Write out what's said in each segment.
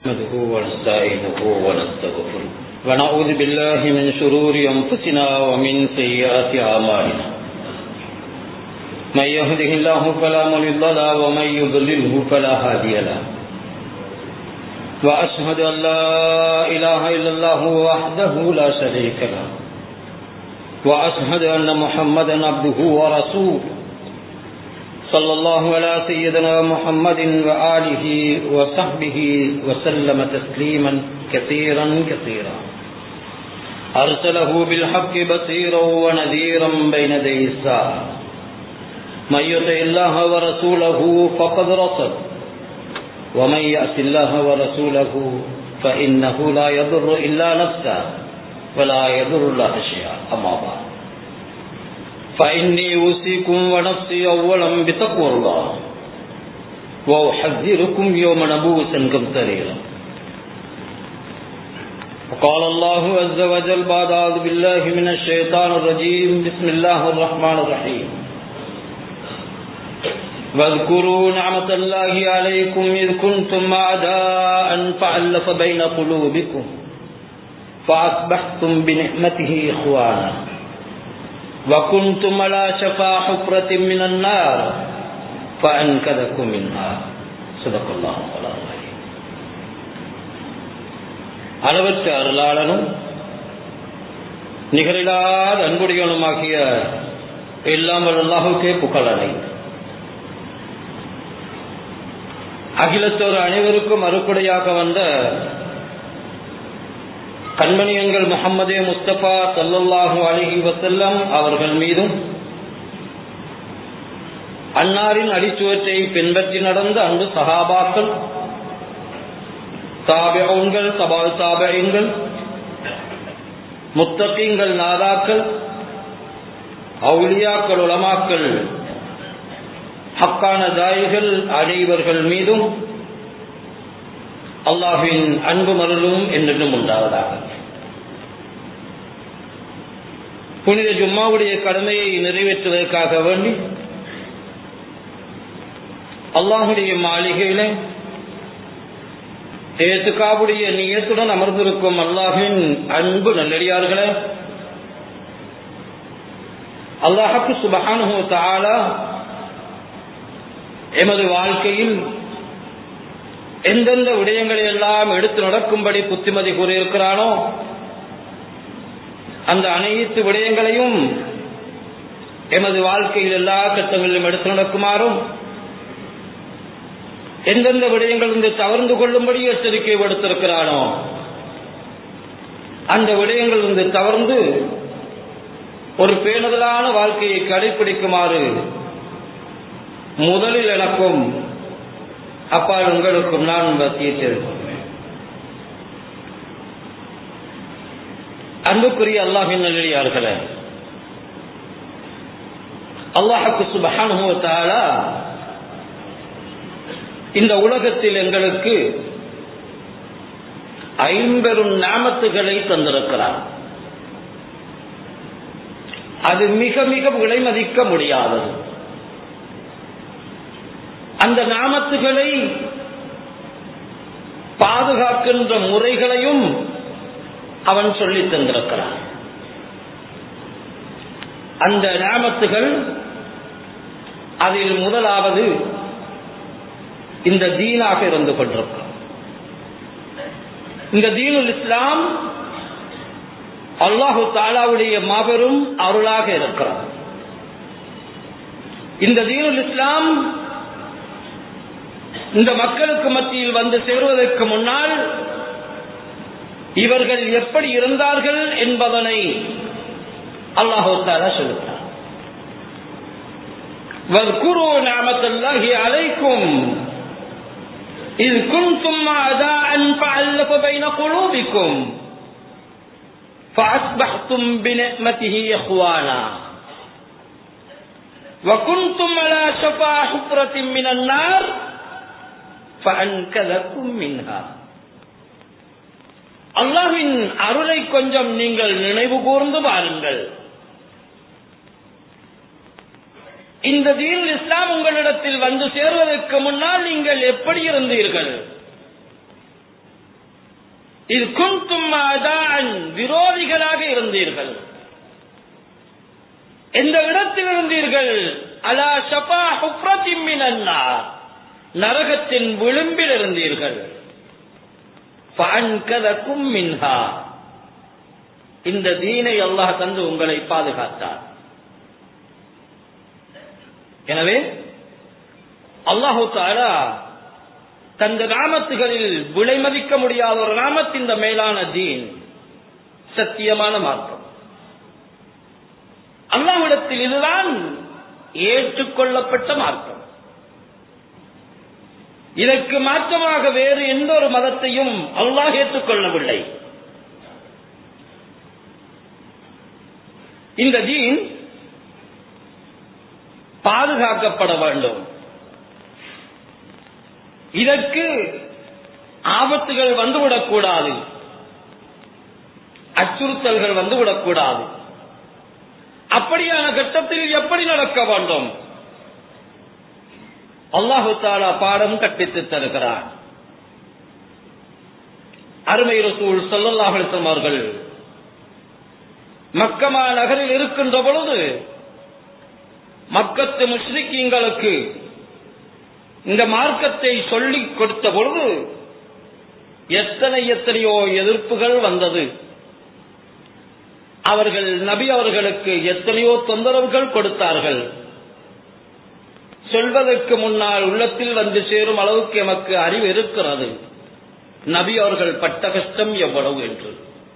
نحمده ونستعينه ونستغفره ونعوذ بالله من شرور أنفسنا ومن سيئات أعمالنا من يهده الله فلا مضل له ومن يضلله فلا هادي له وأشهد أن لا إله إلا الله وحده لا شريك له وأشهد أن محمدا عبده ورسوله صلى الله على سيدنا محمد وآله وصحبه وسلم تسليما كثيرا كثيرا أرسله بالحق بصيرا ونذيرا بين يدي الساعة من يطع الله ورسوله فقد رصد ومن يأت الله ورسوله فإنه لا يضر إلا نفسه ولا يضر الله شيئا أما بعد فإني أوصيكم ونفسي أولا بتقوى الله وأحذركم يوم نبوسا كمتريرا وقال الله عز وجل بعد أعوذ بالله من الشيطان الرجيم بسم الله الرحمن الرحيم واذكروا نعمة الله عليكم إذ كنتم أعداء فألف بين قلوبكم فأصبحتم بنعمته إخوانا وكنتم على شفا حفرة من النار فأنكذكم منها صدق الله العظيم அளவற்ற அருளாளனும் நிகரில்லாத அன்புடையவனுமாகிய எல்லாம் அல்லாஹுக்கே புகழனை அகிலத்தோர் அனைவருக்கும் அறுக்குடையாக வந்த கண்மணியங்கள் முகமதே முஸ்தபா சல்லல்லாஹு அலிஹி வசல்லம் அவர்கள் மீதும் அன்னாரின் அடிச்சுவற்றை பின்பற்றி நடந்த அன்பு சகாபாக்கள் தாபியங்கள் தபால் தாபியங்கள் முத்தகீங்கள் நாதாக்கள் அவுலியாக்கள் உலமாக்கள் ஹக்கான தாய்கள் அனைவர்கள் மீதும் அல்லாஹின் அன்பு மருளும் என்றும் உண்டாவதாக புனித ஜும்மாவுடைய கடமையை நிறைவேற்றுவதற்காக வேண்டி அல்லாஹுடைய மாளிகையில ஏசுகாவுடைய நியத்துடன் அமர்ந்திருக்கும் அல்லாஹின் அன்பு நல்லடியார்களே அல்லாஹுக்கு சுபகானு தாலா எமது வாழ்க்கையில் எந்தெந்த விடயங்களை எல்லாம் எடுத்து நடக்கும்படி புத்திமதி கூறியிருக்கிறானோ அந்த அனைத்து விடயங்களையும் எமது வாழ்க்கையில் எல்லா கட்டங்களிலும் எடுத்து நடக்குமாறும் எந்தெந்த விடயங்கள் இருந்து தவறுந்து கொள்ளும்படி எச்சரிக்கை விடுத்திருக்கிறானோ அந்த விடயங்கள் இருந்து தவறுந்து ஒரு பேணுதலான வாழ்க்கையை கடைபிடிக்குமாறு முதலில் எனக்கும் அப்பால் உங்களுக்கும் நான் வசியத்திருக்கிறேன் அன்புக்குரிய அல்லாஹின் நல்லடியார்களே அல்லாஹுக்கு சுபகானுபவத்தாலா இந்த உலகத்தில் எங்களுக்கு ஐம்பெரும் நாமத்துகளை தந்திருக்கிறார் அது மிக மிக விலை மதிக்க முடியாதது அந்த நாமத்துகளை பாதுகாக்கின்ற முறைகளையும் அவன் சொல்லி தந்திருக்கிறான் அந்த நாமத்துகள் அதில் முதலாவது இந்த தீனாக இருந்து கொண்டிருக்கும் இந்த தீனுல் இஸ்லாம் அல்லாஹு தாலாவுடைய மாபெரும் அருளாக இருக்கிறார் இந்த தீனுல் இஸ்லாம் இந்த மக்களுக்கு மத்தியில் வந்து சேருவதற்கு முன்னால் இவர்கள் எப்படி இருந்தார்கள் என்பதனை அல்லாஹு தாலா சொல்லுகிறார் واذكروا نعمة الله عليكم إذ كنتم أعداء فألف بين قلوبكم فأصبحتم بنعمته إخوانا وكنتم على شفا حفرة من النار فأنكذكم منها அல்லாஹின் அருளை கொஞ்சம் நீங்கள் நினைவு கூர்ந்து பாருங்கள் இந்த தீன் இஸ்லாம் உங்களிடத்தில் வந்து சேர்வதற்கு முன்னால் நீங்கள் எப்படி இருந்தீர்கள் இது குந்தும் அதான் விரோதிகளாக இருந்தீர்கள் எந்த இடத்தில் இருந்தீர்கள் அலா ஷபா ஹுப்ரத்தின் மினன்னார் நரகத்தின் விளிம்பில் இருந்தீர்கள் ஃபஅன்கதக்கும் மின்ஹா இந்த தீனை அல்லாஹ் தந்து உங்களை பாதுகாத்தார் எனவே அல்லாஹு தாலா தந்த நாமத்துகளில் விலை மதிக்க முடியாத ஒரு நாமத்தின் இந்த மேலான தீன் சத்தியமான மார்க்கம் அல்லாஹ்விடத்தில் இதுதான் ஏற்றுக்கொள்ளப்பட்ட மார்க்கம் இதற்கு மாற்றமாக வேறு எந்த ஒரு மதத்தையும் அல்லாஹ் ஏற்றுக்கொள்ளவில்லை இந்த தீன் பாதுகாக்கப்பட வேண்டும் இதற்கு ஆபத்துகள் வந்துவிடக்கூடாது அச்சுறுத்தல்கள் வந்துவிடக்கூடாது அப்படியான கட்டத்தில் எப்படி நடக்க வேண்டும் அல்லாஹு தாலா பாடம் கற்பித்து தருகிறான் அருமை ரசூல் சல்லல்லாஹு அலைஹி வஸல்லம் அவர்கள் மக்கமா நகரில் இருக்கின்ற பொழுது மக்கத்து முஸ்லிக்கீங்களுக்கு இந்த மார்க்கத்தை சொல்லிக் கொடுத்த பொழுது எத்தனை எத்தனையோ எதிர்ப்புகள் வந்தது அவர்கள் நபி அவர்களுக்கு எத்தனையோ தொந்தரவுகள் கொடுத்தார்கள் சொல்வதற்கு முன்னால் உள்ளத்தில் வந்து சேரும் அளவுக்கு எமக்கு அறிவு இருக்கிறது நபி அவர்கள் பட்ட கஷ்டம் எவ்வளவு என்று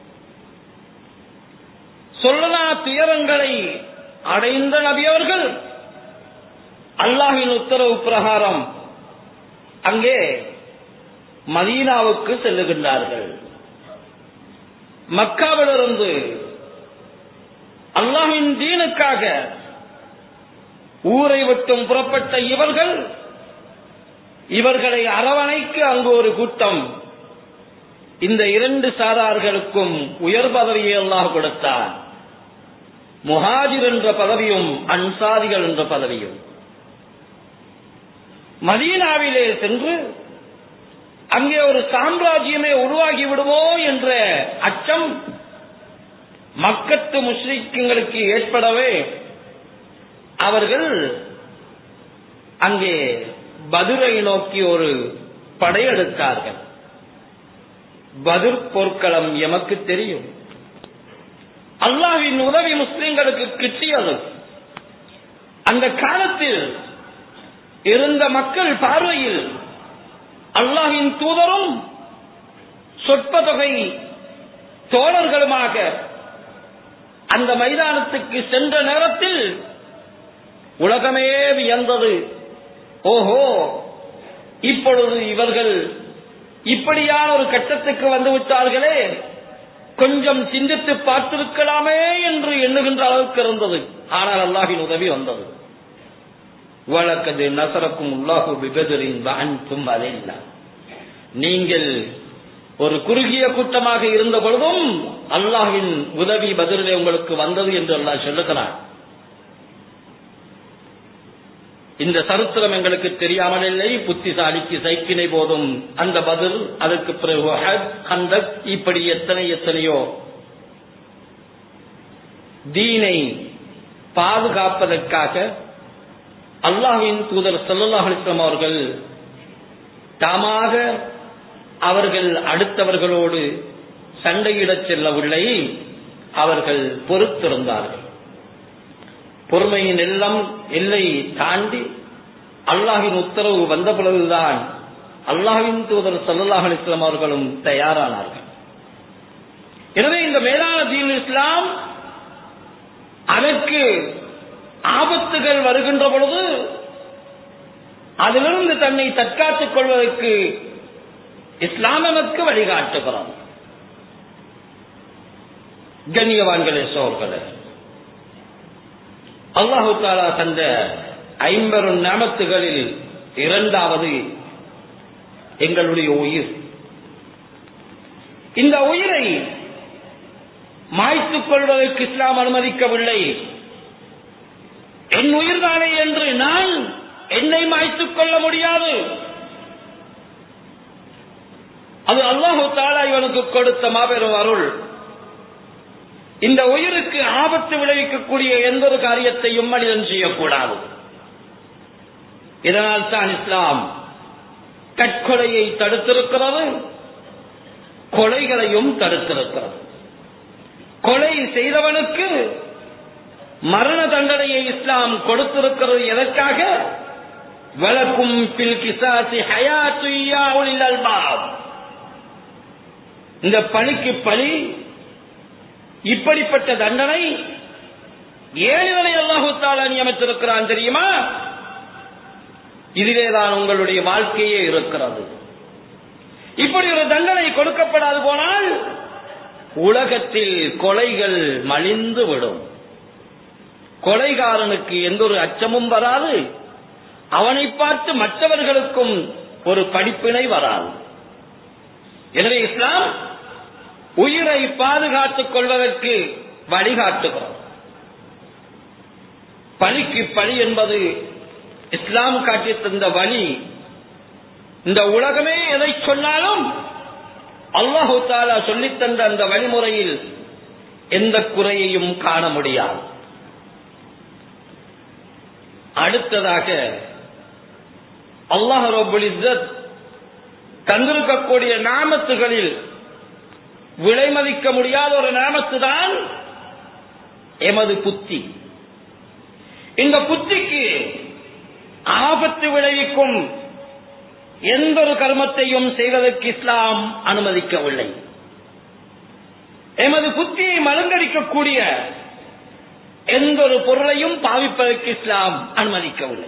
சொல்லனா துயரங்களை அடைந்த நபி அவர்கள் அல்லாஹின் உத்தரவு பிரகாரம் அங்கே மதீனாவுக்கு செல்லுகின்றார்கள் மக்காவிலிருந்து அல்லாஹின் தீனுக்காக ஊரை விட்டும் புறப்பட்ட இவர்கள் இவர்களை அரவணைக்கு அங்கு ஒரு கூட்டம் இந்த இரண்டு சாரார்களுக்கும் உயர் பதவியை அல்லாஹ் கொடுத்தார் முஹாஜிர் என்ற பதவியும் அன்சாரிகள் என்ற பதவியும் மதீனாவிலே சென்று அங்கே ஒரு சாம்ராஜ்யமே உருவாகி விடுமோ என்ற அச்சம் மக்கத்து முஸ்லிம்களுக்கு ஏற்படவே அவர்கள் அங்கே பதுரை நோக்கி ஒரு படையெடுத்தார்கள் பதுர் போர்க்களம் எமக்கு தெரியும் அல்லாஹ்வின் உதவி முஸ்லிம்களுக்கு கிட்டியது அந்த காலத்தில் இருந்த மக்கள் பார்வையில் அல்லாஹின் தூதரும் சொற்ப தொகை தோழர்களுமாக அந்த மைதானத்துக்கு சென்ற நேரத்தில் உலகமே வியந்தது ஓஹோ இப்பொழுது இவர்கள் இப்படியான ஒரு கட்டத்துக்கு வந்து விட்டார்களே கொஞ்சம் சிந்தித்து பார்த்திருக்கலாமே என்று எண்ணுகின்ற அளவுக்கு இருந்தது ஆனால் அல்லாஹின் உதவி வந்தது வழக்கது நசரக்கும் உல்லாஹு விபதரின் அன்பும் அதையில்லை நீங்கள் ஒரு குறுகிய கூட்டமாக இருந்த பொழுதும் அல்லாஹின் உதவி பதிலே உங்களுக்கு வந்தது என்று அல்லாஹ் சொல்லுகிறான் இந்த சரித்திரம் எங்களுக்கு தெரியாமல் இல்லை புத்திசாலிக்கு சைக்கினை போதும் அந்த பதில் அதற்கு பிறகு ஹத், கந்தக் இப்படி எத்தனை எத்தனையோ தீனை பாதுகாப்பதற்காக அல்லாஹின் தூதர் ஸல்லல்லாஹு அலைஹி வஸல்லம் அவர்கள் தாமாக அவர்கள் அடுத்தவர்களோடு சண்டையிடச் செல்லவில்லை அவர்கள் பொறுத்திருந்தார்கள் பொறுமையின் எல்லாம் எல்லை தாண்டி அல்லாஹின் உத்தரவு வந்த பொழுதுதான் அல்லாஹின் தூதர் ஸல்லல்லாஹு அலைஹி வஸல்லம் அவர்களும் தயாரானார்கள் எனவே இந்த மேலான தீன் இஸ்லாம் அதற்கு ஆபத்துகள் வருகின்ற பொழுது அதிலிருந்து தன்னை தற்காத்துக் கொள்வதற்கு இஸ்லாம் நமக்கு வழிகாட்டுகிறோம் கண்ணியவான்களே சோர்களே அல்லாஹு தாலா தந்த ஐம்பெரும் நாமத்துகளில் இரண்டாவது எங்களுடைய உயிர் இந்த உயிரை மாய்த்துக் கொள்வதற்கு இஸ்லாம் அனுமதிக்கவில்லை என் உயிர்தானே என்று நான் என்னை மாய்த்துக் கொள்ள முடியாது அது அல்லாஹு தாலா இவனுக்கு கொடுத்த மாபெரும் அருள் இந்த உயிருக்கு ஆபத்து விளைவிக்கக்கூடிய எந்த ஒரு காரியத்தையும் மனிதன் செய்யக்கூடாது இதனால் தான் இஸ்லாம் கற்கொலையை தடுத்திருக்கிறது கொலைகளையும் தடுத்திருக்கிறது கொலை செய்தவனுக்கு மரண தண்டனையை இஸ்லாம் கொடுத்திருக்கிறது எதற்காக வழக்கும் பில் கிசாசி ஹயாத்துல் அல்பாப் இந்த பழிக்கு பழி இப்படிப்பட்ட தண்டனை ஏழுதனை அல்லாஹுத்தாலா நியமித்திருக்கிறான் தெரியுமா இதிலேதான் உங்களுடைய வாழ்க்கையே இருக்கிறது இப்படி ஒரு தண்டனை கொடுக்கப்படாது போனால் உலகத்தில் கொலைகள் மலிந்து விடும் கொலைகாரனுக்கு எந்த ஒரு அச்சமும் வராது அவனை பார்த்து மற்றவர்களுக்கும் ஒரு படிப்பினை வராது எனவே இஸ்லாம் உயிரை பாதுகாத்துக் கொள்வதற்கு வழிகாட்டுகிறோம் பழிக்கு பழி என்பது இஸ்லாம் காட்டி தந்த வழி இந்த உலகமே எதை சொன்னாலும் அல்லாஹு தாலா சொல்லித்தந்த அந்த வழிமுறையில் எந்த குறையையும் காண முடியாது அடுத்ததாக அல்லாஹ் ரபுல் இஸ்ஸத் தந்திருக்கக்கூடிய நாமத்துகளில் விலை மதிக்க முடியாத ஒரு நாமத்து தான் எமது புத்தி இந்த புத்திக்கு ஆபத்து விளைவிக்கும் எந்த ஒரு கர்மத்தையும் செய்வதற்கு இஸ்லாம் அனுமதிக்கவில்லை எமது புத்தியை மலங்கடிக்கக்கூடிய எந்த ஒரு பொருளையும் பாவிப்பதற்கு இஸ்லாம் அனுமதிக்கவில்லை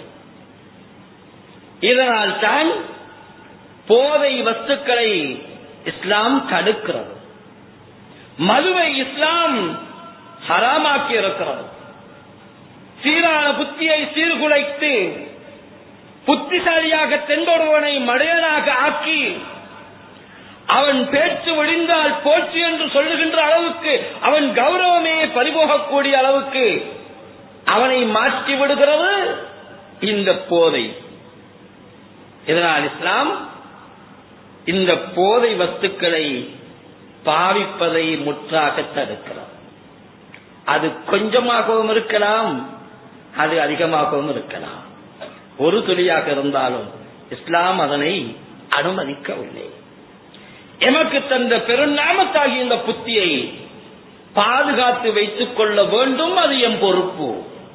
இதனால் தான் போதை வஸ்துக்களை இஸ்லாம் தடுக்கிறது மதுவை இஸ்லாம் ஹராமாக்கி இருக்கிறது சீரான புத்தியை சீர்குலைத்து புத்திசாலியாக தென்றொருவனை மடையனாக ஆக்கி அவன் பேச்சு விழிந்தால் போச்சு என்று சொல்லுகின்ற அளவுக்கு அவன் கௌரவமே பறிபோகக்கூடிய அளவுக்கு அவனை மாற்றி விடுகிறது இந்த போதை இதனால் இஸ்லாம் இந்த போதை வஸ்துக்களை பாவிப்பதை முற்றாக தடுக்கிறது அது கொஞ்சமாகவும் இருக்கலாம் அது அதிகமாகவும் இருக்கலாம் ஒரு துளியாக இருந்தாலும் இஸ்லாம் அதனை அனுமதிக்கவில்லை எமக்கு தந்த பெருநாமத்தாகிய இந்த புத்தியை பாதுகாத்து வைத்துக் கொள்ள வேண்டும் அது எம் பொறுப்பு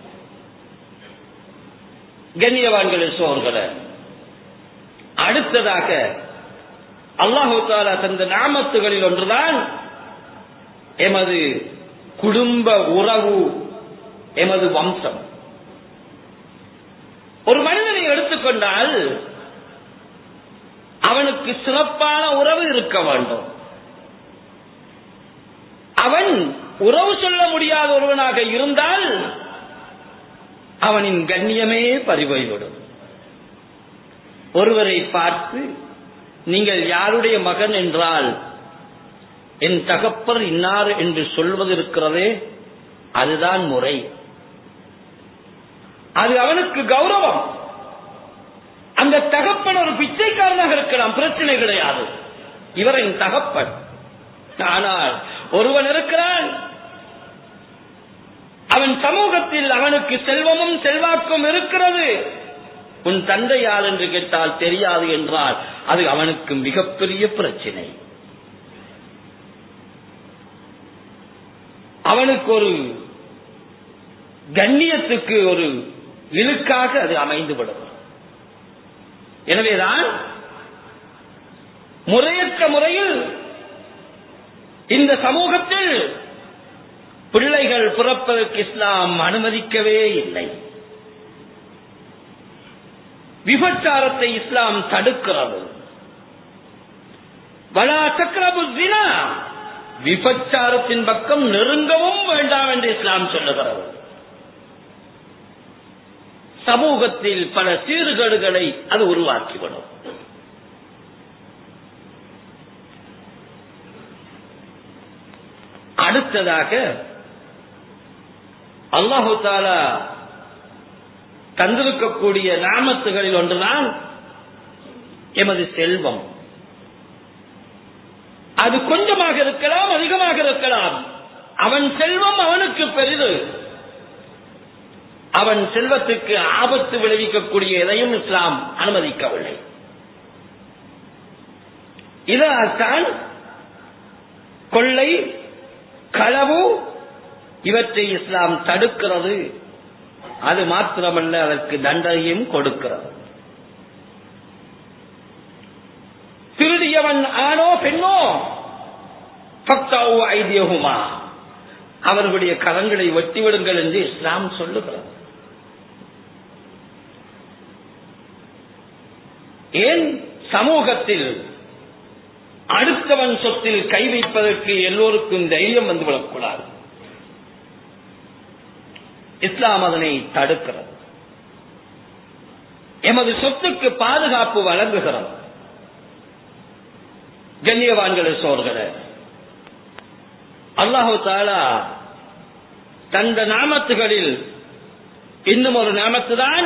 கண்ணியவான்களே சோர்களே அடுத்ததாக அல்லாஹு தாலா தந்த நாமத்துகளில் ஒன்றுதான் எமது குடும்ப உறவு எமது வம்சம் ஒரு மனிதனை எடுத்துக்கொண்டால் அவனுக்கு சிறப்பான உறவு இருக்க வேண்டும் அவன் உறவு சொல்ல முடியாத ஒருவனாக இருந்தால் அவனின் கண்ணியமே பறிபோய்விடும் ஒருவரை பார்த்து நீங்கள் யாருடைய மகன் என்றால் என் தகப்பர் இன்னார் என்று சொல்வது இருக்கிறதே அதுதான் முறை அது அவனுக்கு கௌரவம் அந்த தகப்பன் ஒரு பிச்சைக்காரனாக இருக்கலாம் பிரச்சனை கிடையாது இவரின் தகப்பன் ஆனால் ஒருவன் இருக்கிறான் அவன் சமூகத்தில் அவனுக்கு செல்வமும் செல்வாக்கும் இருக்கிறது உன் தந்தை யார் என்று கேட்டால் தெரியாது என்றால் அது அவனுக்கு மிகப்பெரிய பிரச்சனை அவனுக்கு ஒரு கண்ணியத்துக்கு ஒரு இழுக்காக அது அமைந்து விடும் எனவேதான் முறையற்ற முறையில் இந்த சமூகத்தில் பிள்ளைகள் பிறப்பதற்கு இஸ்லாம் அனுமதிக்கவே இல்லை விபச்சாரத்தை இஸ்லாம் தடுக்கிறது வலா சக்கரபு ஜினா விபச்சாரத்தின் பக்கம் நெருங்கவும் வேண்டாம் என்று இஸ்லாம் சொல்லுகிறது சமூகத்தில் பல சீர்கேடுகளை அது உருவாக்கிவிடும் அடுத்ததாக அல்லாஹு தாலா தந்திருக்கக்கூடிய நாமத்துகளில் ஒன்றுதான் எமது செல்வம் அது கொஞ்சமாக இருக்கலாம் அதிகமாக இருக்கலாம் அவன் செல்வம் அவனுக்கு பெரிது அவன் செல்வத்துக்கு ஆபத்து விளைவிக்கக்கூடிய எதையும் இஸ்லாம் அனுமதிக்கவில்லை இதனால்தான் கொள்ளை களவு இவற்றை இஸ்லாம் தடுக்கிறது அது மாத்திரமல்ல அதற்கு தண்டனையும் கொடுக்கிறது திருடியவன் ஆணோ பெண்ணோ பக்தாவோ ஐதியகுமா அவர்களுடைய கரங்களை வெட்டிவிடுங்கள் என்று இஸ்லாம் சொல்லுகிறது ஏன் சமூகத்தில் அடுத்தவன் சொத்தில் கை வைப்பதற்கு எல்லோருக்கும் தைரியம் வந்துவிடக்கூடாது இஸ்லாம் அதனை தடுக்கிறது எமது சொத்துக்கு பாதுகாப்பு வழங்குகிறது கண்ணியவான்களே சோர்களே அல்லாஹு தாலா தந்த நாமத்துகளில் இன்னும் ஒரு நாமத்துதான்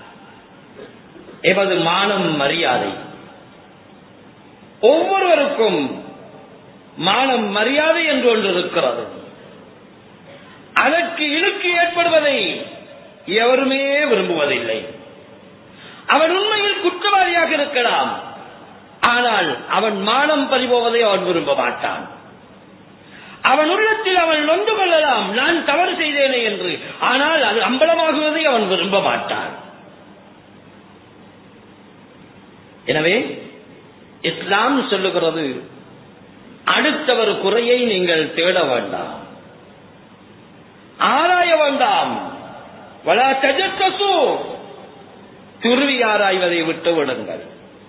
எமது மானம் மரியாதை ஒவ்வொருவருக்கும் மானம் மரியாதை என்று ஒன்று இருக்கிறது அதற்கு இழுக்கு ஏற்படுவதை எவருமே விரும்புவதில்லை அவன் உண்மையில் குற்றவாளியாக இருக்கலாம் ஆனால் அவன் மானம் பறிபோவதை அவன் விரும்ப மாட்டான் அவன் உள்ளத்தில் அவன் நொந்து கொள்ளலாம் நான் தவறு செய்தேனே என்று ஆனால் அது அம்பலமாகுவதை அவன் விரும்ப மாட்டான் எனவே இஸ்லாம் சொல்லுகிறது அடுத்தவர் குறையை நீங்கள் தேட வேண்டாம் ஆராய வேண்டாம் வலா தஜத்தசு துருவி ஆராய்வதை விட்டு விடுங்கள்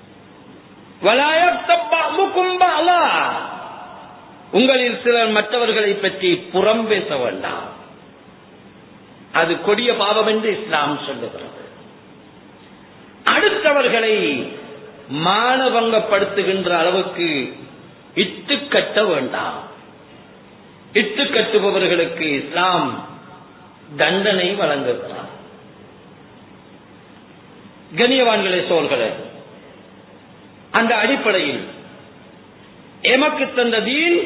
வலாயத்தம்பாலா உங்களில் சிலர் மற்றவர்களை பற்றி புறம் பேச வேண்டாம் அது கொடிய பாவம் என்று இஸ்லாம் சொல்லுகிறது அடுத்தவர்களை மானபங்கப்படுத்துகின்ற அளவுக்கு இட்டு கட்ட வேண்டாம் இட்டு கட்டுபவர்களுக்கு இஸ்லாம் தண்டனை வழங்குகிறார் கண்ணியவான்களே சோர்களே அந்த அடிப்படையில் எமக்கு தந்த தீன்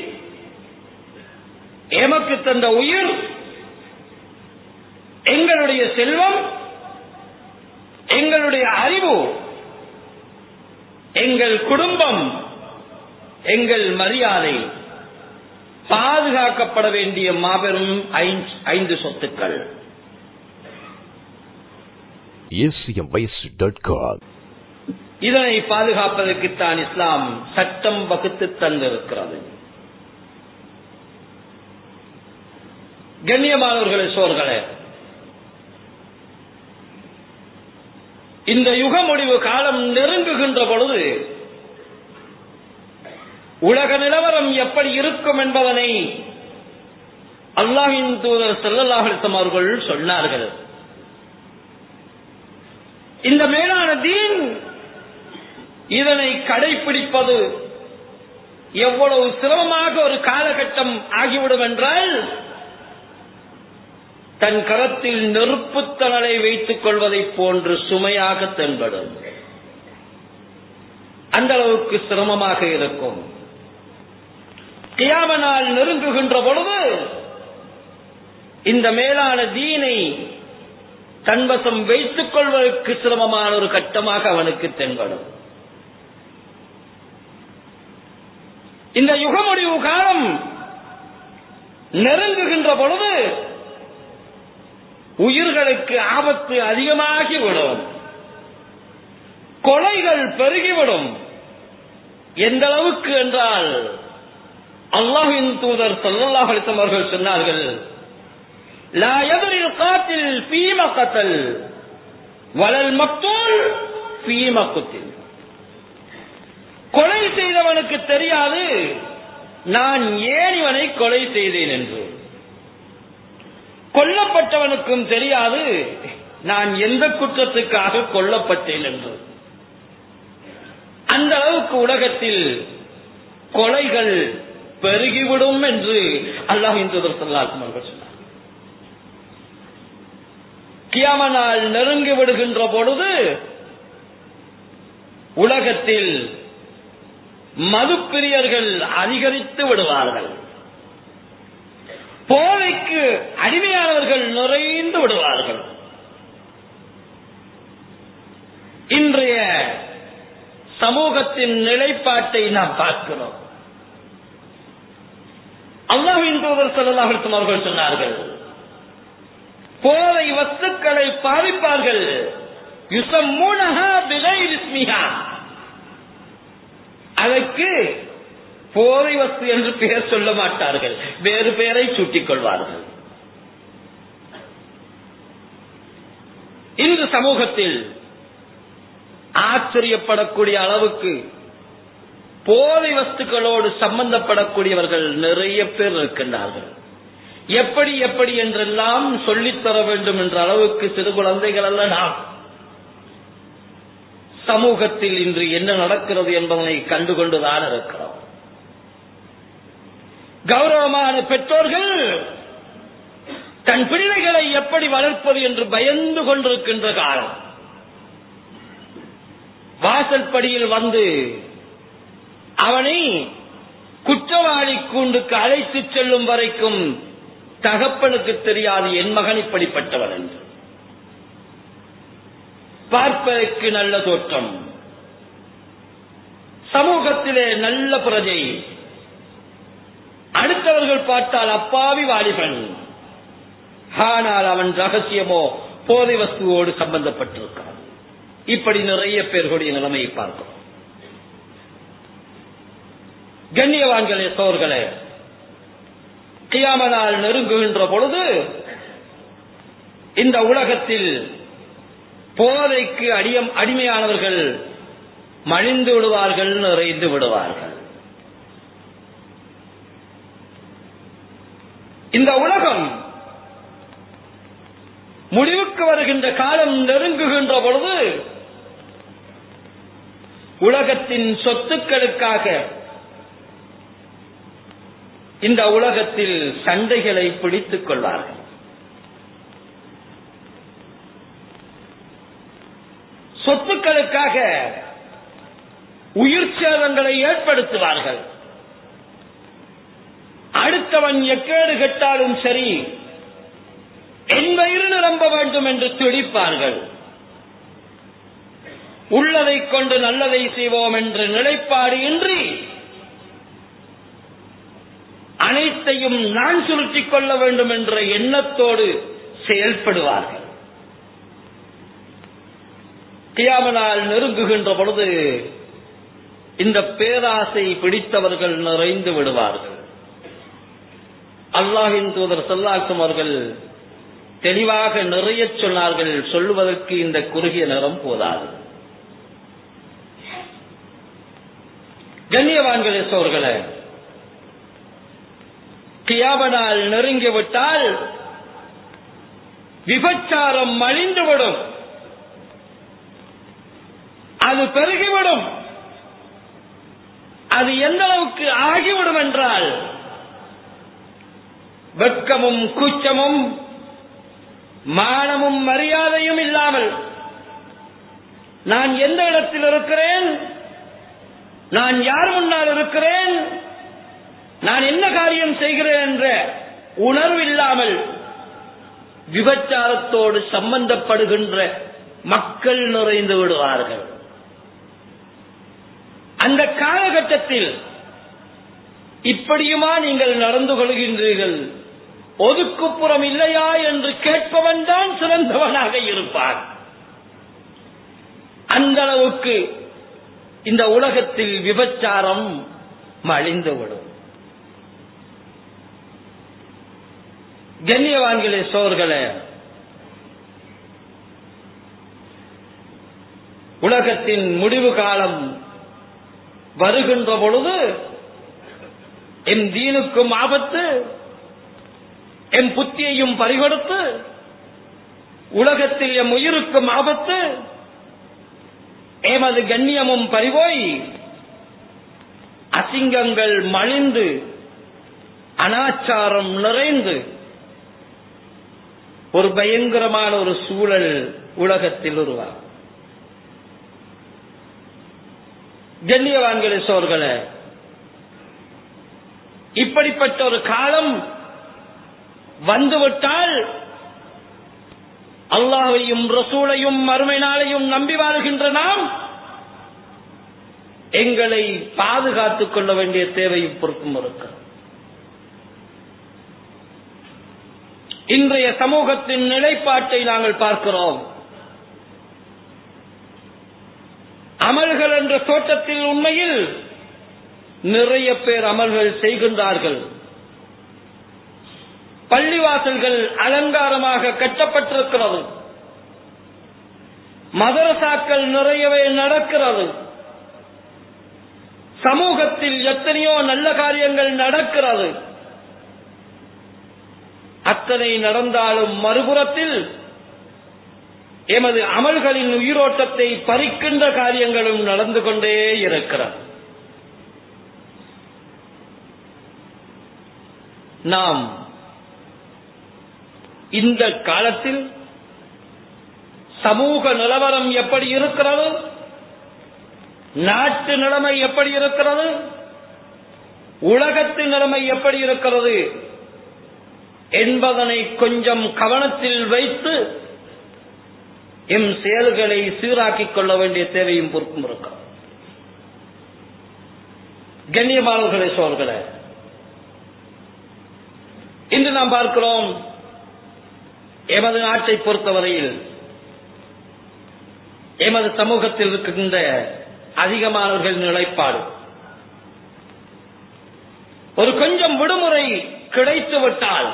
எமக்கு தந்த உயிர் எங்களுடைய செல்வம் எங்களுடைய அறிவு எங்கள் குடும்பம் எங்கள் மரியாதை பாதுகாக்கப்பட வேண்டிய மாபெரும் ஐந்து சொத்துக்கள் acmvice.com இதனை பாதுகாப்பதற்குத்தான் இஸ்லாம் சட்டம் வகுத்து தந்திருக்கிறது கண்ணியமானவர்களே சோர்களே இந்த யுக முடிவு காலம் நெருங்குகின்ற பொழுது உலக நிலவரம் எப்படி இருக்கும் என்பதனை அல்லாஹின் தூதர் செல்லல்லாஹித்தம் அவர்கள் சொன்னார்கள் இந்த மேலான தீன் இதனை கடைபிடிப்பது எவ்வளவு சிரமமாக ஒரு காலகட்டம் ஆகிவிடும் என்றால் தன் கரத்தில் நெருப்புத்தணலை வைத்துக் கொள்வதைப் போன்று சுமையாக தென்படும் அந்த அளவுக்கு சிரமமாக இருக்கும் கியாமனால் நெருங்குகின்ற பொழுது இந்த மேலான தீனை தன்வசம் வைத்துக் கொள்வதற்கு சிரமமான ஒரு கட்டமாக அவனுக்கு தென்படும் இந்த யுகமுடிவு காலம் நெருங்குகின்ற பொழுது உயிர்களுக்கு ஆபத்து அதிகமாகிவிடும் கொலைகள் பெருகிவிடும் எந்த அளவுக்கு என்றால் அல்லாஹின் தூதர் சல்லல்லாஹ் அலிசம் அவர்கள் சொன்னார்கள் லா எதிரில் காத்தில் பீம கத்தல் வளல் மக்தூல் பீம குத்தில் கொலை செய்தவனுக்கு தெரியாது நான் ஏன் இவனை கொலை செய்தேன் என்று கொல்லப்பட்டவனுக்கும் தெரியாது நான் எந்த குற்றத்துக்காக கொல்லப்பட்டேன் என்று அந்த அளவுக்கு உலகத்தில் கொலைகள் பெருகிவிடும் என்று அல்லாஹின் தூதர் சொல்லாக்கும் அவர்கள் சொன்னார் கியாமனால் நெருங்கி விடுகின்ற பொழுது உலகத்தில் மதுப்பிரியர்கள் அதிகரித்து விடுவார்கள் போதைக்கு அடிமையானவர்கள் நிறைந்து விடுவார்கள் இன்றைய சமூகத்தின் நிலைப்பாட்டை நாம் பார்க்கிறோம் அல்லாஹின் தூதர் செல்லலாகும் அவர்கள் சொன்னார்கள் போதை வஸ்துக்களை பாதிப்பார்கள் யுசம்மூனஹா பிகைர் இஸ்மிஹா அதற்கு போதை வஸ்து என்று பெயர் சொல்ல மாட்டார்கள் வேறு பெயரை சூட்டிக் கொள்வார்கள் இன்று சமூகத்தில் ஆச்சரியப்படக்கூடிய அளவுக்கு போதை வஸ்துக்களோடு சம்பந்தப்படக்கூடியவர்கள் நிறைய பேர் இருக்கின்றார்கள் எப்படி எப்படி என்றெல்லாம் சொல்லித்தர வேண்டும் என்ற அளவுக்கு சிறு குழந்தைகள் அல்ல நாம் சமூகத்தில் இன்று என்ன நடக்கிறது என்பதனை கண்டுகொண்டுதான் இருக்கிறோம் கௌரவமான பெற்றோர்கள் தன் பிள்ளைகளை எப்படி வளர்ப்பது என்று பயந்து கொண்டிருக்கின்ற காலம் வாசல் படியில் வந்து அவனை குற்றவாளி கூண்டுக்கு அழைத்துச் செல்லும் வரைக்கும் தகப்பனுக்கு தெரியாது என் மகன் இப்படிப்பட்டவன் என்று பார்ப்பதற்கு நல்ல தோற்றம் சமூகத்திலே நல்ல பிரஜை அடுத்தவர்கள் பார்த்தால் அப்பாவி வாலிபன் ஆனால் அவன் ரகசியமோ போதை வஸ்துவோடு சம்பந்தப்பட்டிருக்கிறான் இப்படி நிறைய பேர்களுடைய நிலைமையை பார்க்கிறோம் கண்ணியவான்களே சோர்களே கியாமனால் நெருங்குகின்ற பொழுது இந்த உலகத்தில் போதைக்கு அடியம் அடிமையானவர்கள் மழிந்து விடுவார்கள் நிறைந்து விடுவார்கள் இந்த உலகம் முடிவுக்கு வருகின்ற காலம் நெருங்குகின்ற பொழுது உலகத்தின் சொத்துக்களுக்காக இந்த உலகத்தில் சண்டைகளை பிடித்துக் கொள்வார்கள் சொத்துக்களுக்காக உயிர் சேதங்களை ஏற்படுத்துவார்கள் அடுத்தவன் எக்கேடு கெட்டாலும் சரி என் வயிறு நிரம்ப வேண்டும் என்று துடிப்பார்கள் உள்ளதை கொண்டு நல்லதை செய்வோம் என்ற நிலைப்பாடு இன்றி அனைத்தையும் நான் சுருட்டிக் கொள்ள வேண்டும் என்ற எண்ணத்தோடு செயல்படுவார்கள் கியாமனால் நெருங்குகின்ற பொழுது இந்த பேராசை பிடித்தவர்கள் நிறைந்து விடுவார்கள் அல்லாஹின் தூதர் சொல்லாக்கும் அவர்கள் தெளிவாக நிறைய சொன்னார்கள் சொல்லுவதற்கு இந்த குறுகிய நிறம் போதாது கண்ணியவான்களே சோர்களே கியாமனால் நெருங்கிவிட்டால் விபச்சாரம் மலிந்துவிடும் அது பெருகிவிடும் அது எந்த அளவுக்கு ஆகிவிடும் என்றால் வெட்கமும் கூச்சமும் மானமும் மரியாதையும் இல்லாமல் நான் எந்த இடத்தில் இருக்கிறேன் நான் யார் முன்னால் இருக்கிறேன் நான் என்ன காரியம் செய்கிறேன் என்ற உணர்வு இல்லாமல் விபச்சாரத்தோடு சம்பந்தப்படுகின்ற மக்கள் நிறைந்து விடுவார்கள் அந்த காலகட்டத்தில் இப்படியுமா நீங்கள் நடந்து கொள்கின்றீர்கள் ஒதுக்குப்புறம் இல்லையா என்று கேட்பவன் தான் சிறந்தவனாக இருப்பான் அந்த அளவுக்கு இந்த உலகத்தில் விபச்சாரம் மழிந்துவிடும் கண்ணியவான்களே சோர்களே உலகத்தின் முடிவு காலம் வருகின்ற பொழுது என் தீனுக்கும் ஆபத்து என் புத்தியையும் பறிகொடுத்து உலகத்தில் எம் உயிருக்கும் ஆபத்து எமது கண்ணியமும் பறிபோய் அசிங்கங்கள் மழிந்து அனாச்சாரம் நிறைந்து ஒரு பயங்கரமான ஒரு சூழல் உலகத்தில் உருவாகும் கண்ணியவான்களே சோர்களே இப்படிப்பட்ட ஒரு காலம் வந்துவிட்டால் அல்லாஹையும் ரசூலையும் மறுமை நாளையும் நம்பி வாழ்கின்ற நாம் எங்களை பாதுகாத்துக் கொள்ள வேண்டிய தேவையும் பொறுப்பும் இருக்கிறது இன்றைய சமூகத்தின் நிலைப்பாட்டை நாங்கள் பார்க்கிறோம் அமல்கள் என்ற தோட்டத்தில் உண்மையில் நிறைய பேர் அமல்கள் செய்கின்றார்கள் பள்ளிவாசல்கள் அலங்காரமாக கட்டப்பட்டிருக்கிறது மதரசாக்கள் நிறையவே நடக்கிறது சமூகத்தில் எத்தனையோ நல்ல காரியங்கள் நடக்கிறது அத்தனை நடந்தாலும் மறுபுறத்தில் எமது அமல்களின் உயிரோட்டத்தை பறிக்கின்ற காரியங்களும் நடந்து கொண்டே இருக்கிறது நாம் இந்த காலத்தில் சமூக நிலவரம் எப்படி இருக்கிறது நாட்டு நிலைமை எப்படி இருக்கிறது உலகத்தின் நிலைமை எப்படி இருக்கிறது என்பதனை கொஞ்சம் கவனத்தில் வைத்து எம் செயல்களை சீராக்கிக் கொள்ள வேண்டிய தேவையும் பொறுப்பும் இருக்கிறது கண்ணியமானவர்களே சோர்களே இன்று நாம் பார்க்கிறோம் எமது நாட்டை பொறுத்தவரையில் எமது சமூகத்தில் இருக்கின்ற அதிகமானவர்கள் நிலைப்பாடு ஒரு கொஞ்சம் விடுமுறை கிடைத்து விட்டால்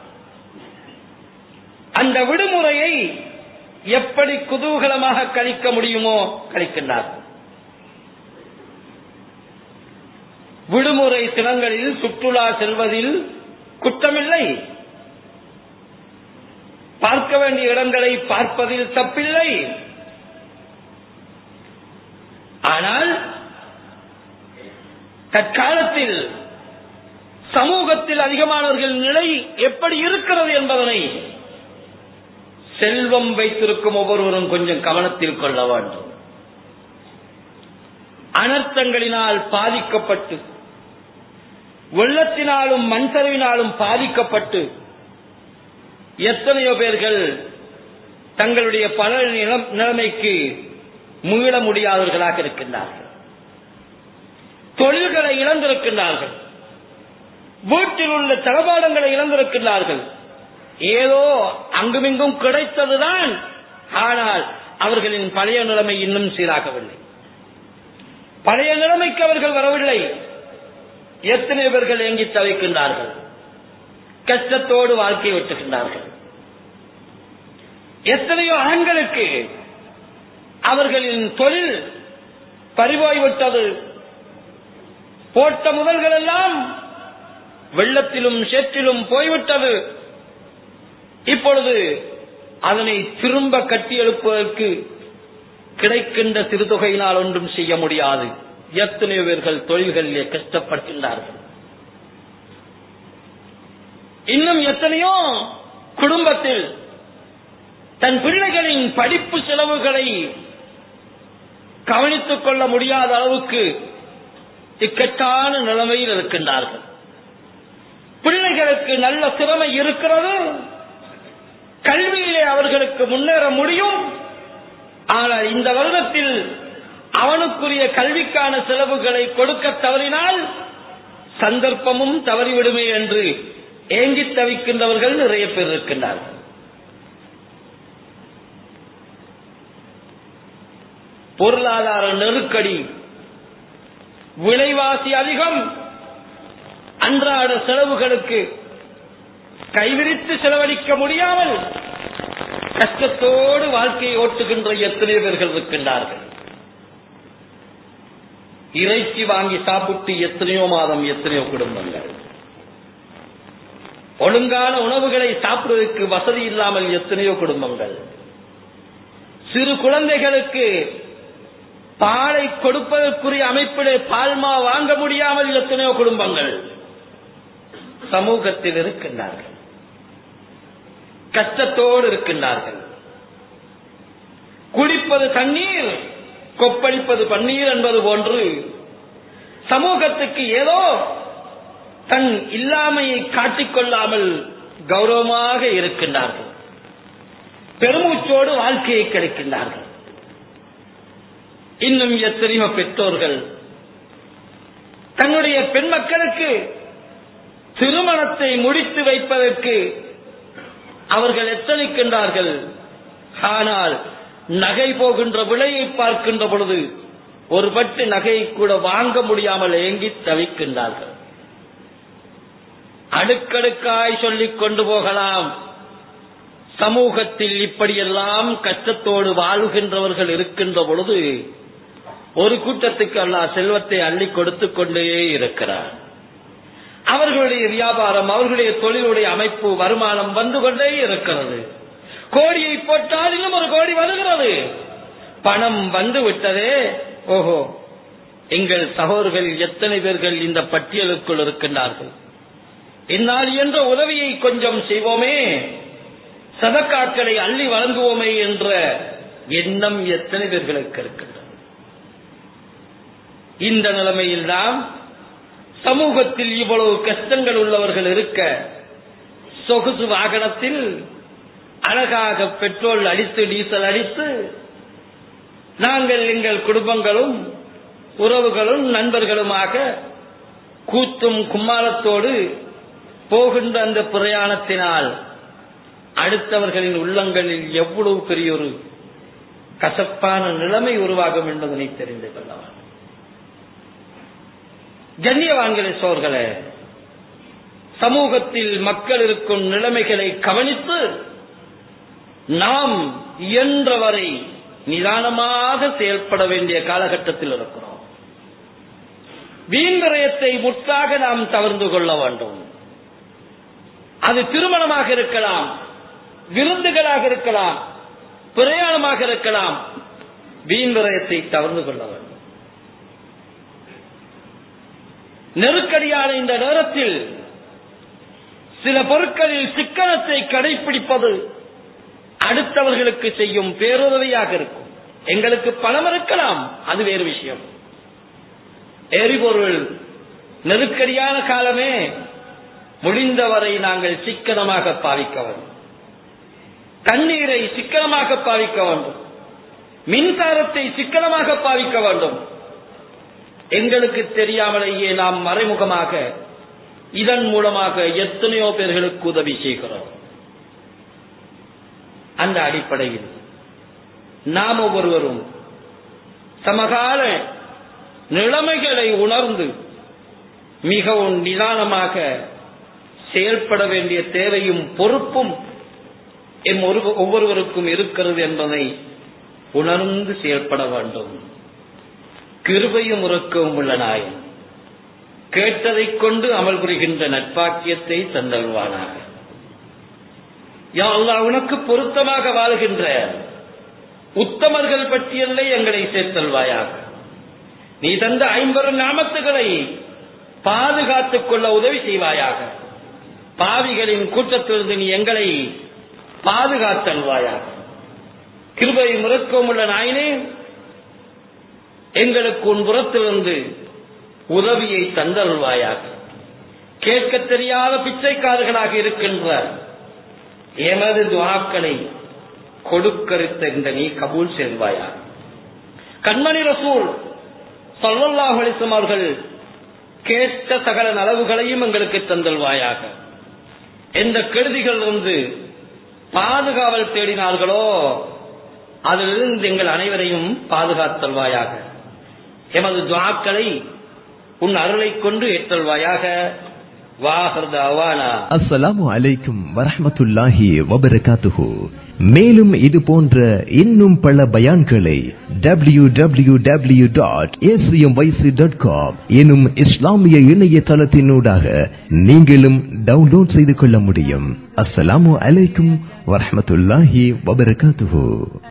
அந்த விடுமுறையை எப்படி குதூகலமாக கழிக்க முடியுமோ கழிக்கின்றார் விடுமுறை தினங்களில் சுற்றுலா செல்வதில் குற்றமில்லை பார்க்க வேண்டிய இடங்களை பார்ப்பதில் தப்பில்லை ஆனால் தற்காலத்தில் சமூகத்தில் அதிகமானவர்கள் நிலை எப்படி இருக்கிறது என்பதனை செல்வம் வைத்திருக்கும் ஒவ்வொருவரும் கொஞ்சம் கவனத்தில் கொள்ள வேண்டும் அனர்த்தங்களினால் பாதிக்கப்பட்டு வெள்ளத்தினாலும் மண்சரிவினாலும் பாதிக்கப்பட்டு எத்தனையோ பேர்கள் தங்களுடைய பல நிலைமைக்கு மீள முடியாதவர்களாக இருக்கின்றார்கள் தொழில்களை இழந்திருக்கின்றார்கள் வீட்டில் உள்ள தளபாடங்களை இழந்திருக்கின்றார்கள் ஏதோ அங்குமிங்கும் கிடைத்ததுதான் ஆனால் அவர்களின் பழைய நிலைமை இன்னும் சீராகவில்லை பழைய நிலைமைக்கு அவர்கள் வரவில்லை எத்தனை பேர்கள் ஏங்கி தவிக்கின்றார்கள் கஷ்டத்தோடு வாழ்க்கை வெட்டுகின்றார்கள் எத்தனையோ ஆண்களுக்கு அவர்களின் தொழில் பறிபோய்விட்டது போட்ட முதல்கள் எல்லாம் வெள்ளத்திலும் சேற்றிலும் போய்விட்டது இப்பொழுது அதனை திரும்ப கட்டி எழுப்புவதற்கு கிடைக்கின்ற சிறுதொகையினால் ஒன்றும் செய்ய முடியாது எத்தனையோ பேர்கள் தொழில்களிலே கஷ்டப்படுகின்றார்கள் இன்னும் எத்தனையோ குடும்பத்தில் தன் பிள்ளைகளின் படிப்பு செலவுகளை கவனித்துக் கொள்ள முடியாத அளவுக்கு இக்கட்டான நிலைமையில் இருக்கின்றார்கள் பிள்ளைகளுக்கு நல்ல திறமை இருக்கிறது கல்வியிலே அவர்களுக்கு முன்னேற முடியும் ஆனால் இந்த வருடத்தில் அவனுக்குரிய கல்விக்கான செலவுகளை கொடுக்க தவறினால் சந்தர்ப்பமும் தவறிவிடுமே என்று ஏங்கி தவிக்கின்றவர்கள் நிறைய பேர் இருக்கின்றார்கள் பொருளாதார நெருக்கடி விலைவாசி அதிகம் அன்றாட செலவுகளுக்கு கைவிரித்து செலவழிக்க முடியாமல் கஷ்டத்தோடு வாழ்க்கையை ஓட்டுகின்ற எத்தனை பேர்கள் இருக்கின்றார்கள் இறைச்சி வாங்கி சாப்பிட்டு எத்தனையோ மாதம் எத்தனையோ குடும்பங்கள் ஒழுங்கான உணவுகளை சாப்பிடுவதற்கு வசதி இல்லாமல் எத்தனையோ குடும்பங்கள் சிறு குழந்தைகளுக்கு பாலை கொடுப்பதற்குரிய அமைப்பிலே பால்மா வாங்க முடியாமல் எத்தனையோ குடும்பங்கள் சமூகத்தில் இருக்கின்றார்கள் கஷ்டத்தோடு இருக்கின்றார்கள் குடிப்பது தண்ணீர் கொப்பளிப்பது பன்னீர் என்பது போன்று சமூகத்துக்கு ஏதோ தன் இல்லாமையை காட்டிக்கொள்ளாமல் கௌரவமாக இருக்கின்றார்கள் பெருமூச்சோடு வாழ்க்கையை கிடைக்கின்றார்கள் இன்னும் எத்தனையோ பெற்றோர்கள் தன்னுடைய பெண் மக்களுக்கு திருமணத்தை முடித்து வைப்பதற்கு அவர்கள் எத்தனிக்கின்றார்கள் ஆனால் நகை போகின்ற விலையை பார்க்கின்ற பொழுது ஒரு பட்டு நகையை கூட வாங்க முடியாமல் ஏங்கி தவிக்கின்றார்கள் அடுக்கடுக்காய் சொல்லிக் கொண்டு போகலாம் சமூகத்தில் இப்படியெல்லாம் கஷ்டத்தோடு வாழுகின்றவர்கள் இருக்கின்ற பொழுது ஒரு கூட்டத்துக்கு அல்லா செல்வத்தை அள்ளி கொடுத்துக் கொண்டே இருக்கிறார் அவர்களுடைய வியாபாரம் அவர்களுடைய தொழிலுடைய அமைப்பு வருமானம் வந்து கொண்டே இருக்கிறது கோடியை போட்டால் இன்னும் ஒரு கோடி வருகிறது பணம் வந்து விட்டதே ஓஹோ எங்கள் சகோதரர்கள் எத்தனை பேர்கள் இந்த பட்டியலுக்குள் இருக்கின்றார்கள் என்னால் என்ற உதவியை கொஞ்சம் செய்வோமே சதக்காக்களை அள்ளி வழங்குவோமே என்ற எண்ணம் எத்தனை பேர்களுக்கு இருக்கின்றது இந்த நிலைமையில் தான் சமூகத்தில் இவ்வளவு கஷ்டங்கள் உள்ளவர்கள் இருக்க சொகுசு வாகனத்தில் அழகாக பெட்ரோல் அடித்து டீசல் அடித்து நாங்கள் எங்கள் குடும்பங்களும் உறவுகளும் நண்பர்களுமாக கூத்தும் கும்மாளத்தோடு போகின்ற அந்த பிரயாணத்தினால் அடுத்தவர்களின் உள்ளங்களில் எவ்வளவு பெரிய ஒரு கசப்பான நிலைமை உருவாகும் என்பதனை தெரிந்து கொள்ளலாம் கண்ணியவான்களே சோர்களே சமூகத்தில் மக்கள் இருக்கும் நிலைமைகளை கவனித்து நாம் இயன்றவரை நிதானமாக செயல்பட வேண்டிய காலகட்டத்தில் இருக்கிறோம் வீண் விரயத்தை முற்றாக நாம் தவிர்த்து கொள்ள வேண்டும் அது திருமணமாக இருக்கலாம் விருந்துகளாக இருக்கலாம் பிரயாணமாக இருக்கலாம் வீண் விரயத்தை தவிர்த்து கொள்ள வேண்டும் நெருக்கடியான இந்த நேரத்தில் சில பொருட்களில் சிக்கனத்தை கடைபிடிப்பது அடுத்தவர்களுக்கு செய்யும் பேருதவியாக இருக்கும் எங்களுக்கு பணம் இருக்கலாம் அது வேறு விஷயம் எரிபொருள் நெருக்கடியான காலமே முடிந்தவரை நாங்கள் சிக்கனமாக பாவிக்க வேண்டும் தண்ணீரை சிக்கனமாக பாவிக்க வேண்டும் மின்சாரத்தை சிக்கனமாக பாவிக்க வேண்டும் எங்களுக்கு தெரியாமலேயே நாம் மறைமுகமாக இதன் மூலமாக எத்தனையோ பேர்களுக்கு உதவி செய்கிறோம் அந்த அடிப்படையில் நாம் ஒவ்வொருவரும் சமகால நிலைமைகளை உணர்ந்து மிகவும் நிதானமாக செயல்பட வேண்டிய தேவையும் பொறுப்பும் எம் ஒவ்வொருவருக்கும் இருக்கிறது என்பதை உணர்ந்து செயல்பட வேண்டும் கிருபையும் உறக்கவும் உள்ள நாயன் கேட்டதைக் கொண்டு அமல் புரிகின்ற நட்பாக்கியத்தை தந்தல்வானாக யா அல்லாஹ் உனக்கு பொருத்தமாக வாழ்கின்ற உத்தமர்கள் பட்டியலை எங்களை சேர்த்தல்வாயாக நீ தந்த ஐம்பெரும் நாமத்துகளை பாதுகாத்துக் கொள்ள உதவி செய்வாயாக பாவிகளின் கூட்டத்திலிருந்து நீ எங்களை பாதுகாத்தல்வாயாக கிருபை முறக்கம் உள்ள நாயனே எங்களுக்கு உன் புறத்திலிருந்து உதவியை தந்தருள்வாயாக கேட்க தெரியாத பிச்சைக்காரர்களாக இருக்கின்ற எமது துவாக்களை கொடுக்கரித்த இந்த நீ கபூல் செய்வாயா கண்மணி ரசூல் சல்லல்லாஹு அலிஸ்லாம் அவர்கள் கேட்ட சகல நலவுகளையும் எங்களுக்கு தந்தல்வாயாக எந்த கெடுதிகள் இருந்து பாதுகாவல் தேடினார்களோ அதிலிருந்து எங்கள் அனைவரையும் பாதுகாத்தல்வாயாக எமது துவாக்களை உன் அருளை கொண்டு ஏற்றல்வாயாக அஸ்ஸலாமு அலைக்கும் வரஹமத்துல்லாஹி வபரகாத்துஹு மேலும் இது போன்ற இன்னும் பல பயான்களை W W W dot ACM YC dot com எனும் இஸ்லாமிய இணையதளத்தினூடாக நீங்களும் டவுன்லோட் செய்து கொள்ள முடியும் அஸ்ஸலாமு அலைக்கும் வரஹமத்துல்லாஹி வபரகாத்துஹு